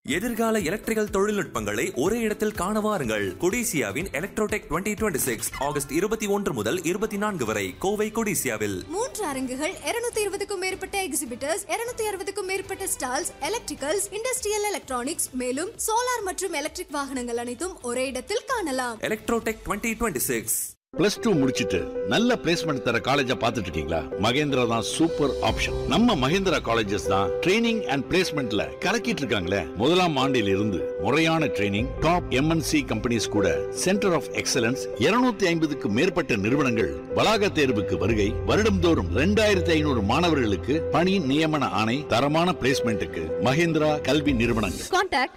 எதிர்கால எலக்ட்ரிக்கல் தொழில்நுட்பங்களை ஒரே இடத்தில் காண வாருங்கள் கொடிசியாவின் எலக்ட்ரோடெக் 2026 சிக்ஸ் ஆகஸ்ட் இருபத்தி ஒன்று முதல் இருபத்தி நான்கு வரை கோவை கொடிசியாவில் மூன்று அரங்குகள் 220 இருபதுக்கும் மேற்பட்ட எக்ஸிபிட்டர்ஸ் 260 அறுபதுக்கும் மேற்பட்ட ஸ்டால்ஸ் எலக்ட்ரிக்கல்ஸ் இண்டஸ்ட்ரியல் எலக்ட்ரானிக்ஸ் மேலும் சோலார் மற்றும் எலக்ட்ரிக் வாகனங்கள் அனைத்தும் ஒரே இடத்தில் காணலாம் எலக்ட்ரோடெக் 2026 சிக்ஸ் பிளஸ் டூ முடிச்சிட்டு நல்ல பிளேஸ்மெண்ட் தர காலேஜா பார்த்துட்டு இருக்கீங்களா மகேந்திரா தான் சூப்பர் ஆப்ஷன் நம்ம மகேந்திரா காலேஜஸ் தான் ட்ரைனிங் அண்ட் பிளேஸ்மெண்ட்ல கலக்கிட்டு இருக்காங்களே முதலாம் ஆண்டில் இருந்து முறையான ட்ரைனிங் டாப் எம்என்சி கம்பெனிஸ் கூட சென்டர் ஆஃப் எக்ஸலன்ஸ் 250 ஐம்பதுக்கு மேற்பட்ட நிறுவனங்கள் வளாக தேர்வுக்கு வருகை வருடம்தோறும் ரெண்டாயிரத்தி ஐநூறு மாணவர்களுக்கு பணி நியமன ஆணை தரமான பிளேஸ்மெண்ட்டுக்கு மகேந்திரா கல்வி நிறுவனங்கள் Contact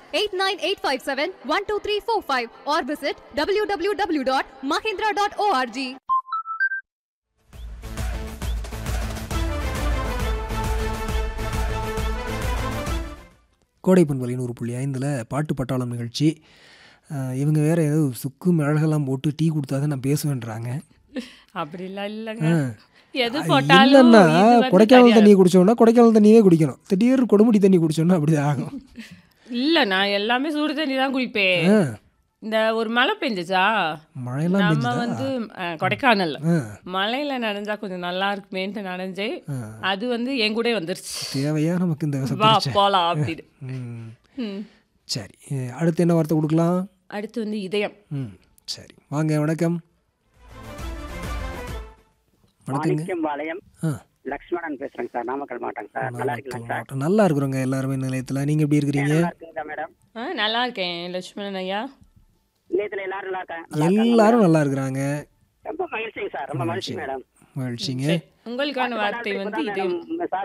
89857-12345 or visit www.mahindra.org. கோடை பண்பலை நூறு புள்ளி ஐந்தில் பாட்டு பட்டாளம் நிகழ்ச்சி அஹ் இவங்க வேற ஏதோ சுக்கு மிளகெல்லாம் போட்டு டீ கொடுத்தா தான் நான் பேசுவேன்றாங்க அப்படிலாம் இல்லைங்க ஆ. எது அஹ் போட்டாலும் இல்லைன்னா இது வந்து கொடைக்கானல் தெரியாது. தண்ணி குடிச்சோம்னா கொடைக்கானல் தண்ணியே குடிக்கணும் திடீர் கொடுமுடி தண்ணி குடிச்சோம்னா அப்படி ஆகும் இல்ல நான் எல்லாமே சுடு தண்ணி தான் குடிப்பேன் ஆ, இந்த ஒரு மழை பெஞ்சுச்சா மழையெல்லாம் நம்ம பெஞ்சுதா? வந்து அஹ், கொடைக்கானல்ல ஆ, மழையில நனைஞ்சா கொஞ்சம் நல்லா இருக்குமேன்ட்டு நனைஞ்சு ஆ. அது வந்து என் கூட வந்துருச்சு தேவையா நமக்கு இந்த வா விசப்பரிச்சை போலாம் அப்படின்னு ம் ம். சரி அஹ் அடுத்து என்ன வார்த்தை கொடுக்கலாம் அடுத்து வந்து இதயம் ம் சரி வாங்க வணக்கம் வணக்கங்க மாணிக்கம் பாளையம் ஆ லக்ஷ்மணன் பேசுறேங்க சார் நாமக்கல் மாவட்டம் சார் நல்லா இருக்கீங்களா சார் மாவட்டம். நல்லா இருக்கிறோங்க எல்லாருமே நிலையத்தில் நீங்கள் எப்படி இருக்கிறீங்க நல்லா இருக்குங்களா மேடம் ஆ நல்லா இருக்கேன் லட்சுமணன் ஐயா நிலையத்துல எல்லாரும் நல்லா இருக்காங்க நல்லா இருக்காங்க எல்லாரும் நல்லா இருக்கிறாங்க ரொம்ப மகிழ்ச்சிங்க சார் ரொம்ப மகிழ்ச்சி மேடம் மகிழ்ச்சிங்க உங்களுக்கான வார்த்தை வந்து இதயம் சார்